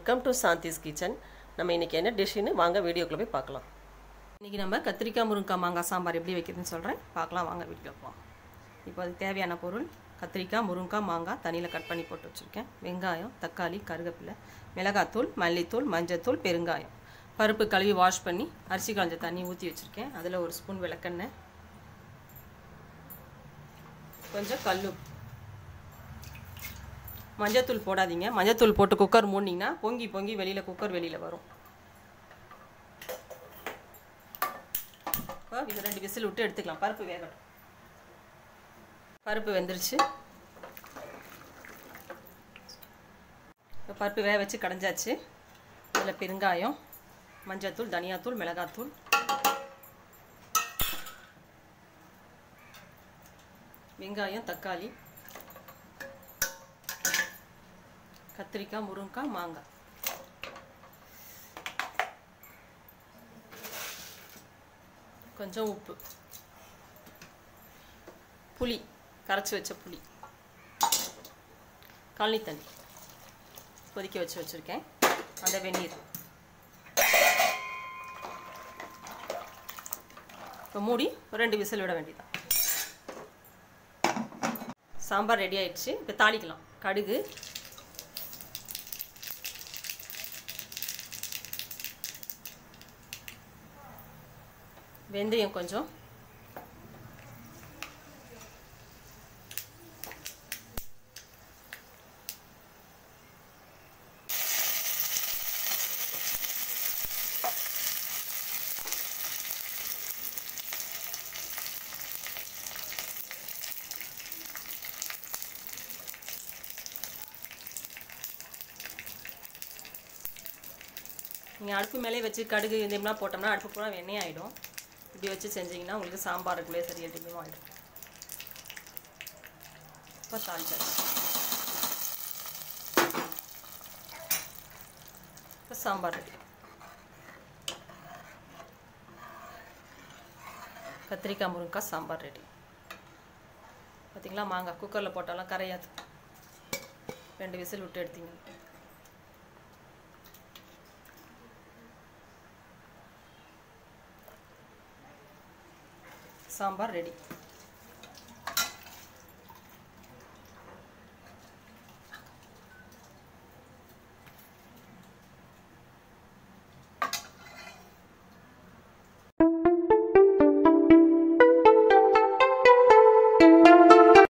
welcome to Shanthi's kitchen நம்ம இன்றைக்கி என்ன டிஷ்ஷுன்னு வாங்க வீடியோக்குள்ளே போய் பார்க்கலாம் இன்றைக்கி நம்ம கத்திரிக்காய் முருங்கைக்காய் மாங்காய் சாம்பார் எப்படி வைக்கிறதுன்னு சொல்கிறேன் பார்க்கலாம் வாங்க வீடியோ போகலாம் இப்போ அதுக்கு தேவையான பொருள் கத்திரிக்காய் முருங்கைக்காய் மாங்காய் தண்ணியில் கட் பண்ணி போட்டு வச்சுருக்கேன் வெங்காயம் தக்காளி கருவேப்பிலை மிளகாத்தூள் மல்லித்தூள் மஞ்சத்தூள் பெருங்காயம் பருப்பு கழுவி வாஷ் பண்ணி அரிசி காய்ஞ்ச தண்ணி ஊற்றி வச்சுருக்கேன் அதில் ஒரு ஸ்பூன் விளக்கெண்ணெய் கொஞ்சம் கல்லுப்பு மஞ்சத்தூள் போடாதீங்க மஞ்சத்தூள் போட்டு குக்கர் மூடினீங்கன்னா பொங்கி பொங்கி வெளியில் குக்கர் வெளியில் வரும் இப்போ இது ரெண்டு விசில் விட்டு எடுத்துக்கலாம் பருப்பு வேகட்டும் பருப்பு வெந்துருச்சு இப்போ பருப்பு வேக வச்சு கடைஞ்சாச்சு இதில் பெருங்காயம் மஞ்சத்தூள் தனியாத்தூள் மிளகாத்தூள் வெங்காயம் தக்காளி கத்திரிக்காய் முருங்கைக்காய் மாங்காய் கொஞ்சம் உப்பு புளி கரைச்சி வச்ச புளி கழனி தண்ணி கொதிக்க வச்சு வச்சுருக்கேன் அந்த வெந்நீர் இப்போ மூடி ஒரு ரெண்டு விசில் விட வேண்டியதான் சாம்பார் ரெடி ஆயிடுச்சு இப்போ தாளிக்கலாம் கடுகு வெந்தயம் கொஞ்சம் நீங்கள் அடுப்பு மேலே வச்சு கடுகு இதெல்லாம் போட்டோம்னா அடுப்பு பூரா வெண்ணெய் ஆகிடும் இப்படி வச்சு செஞ்சிங்கன்னா உங்களுக்கு சாம்பாருக்குள்ளே சரி எதுவும் ஆகிடும் இப்போ தாளிச்சாச்சு இப்போ சாம்பார் ரெடி கத்திரிக்காய் முருங்கைக்காய் சாம்பார் ரெடி பார்த்தீங்களா மாங்காய் குக்கரில் போட்டாலும் கரையாது ரெண்டு விசில் விட்டு எடுத்தீங்க சாம்பார் ரெடி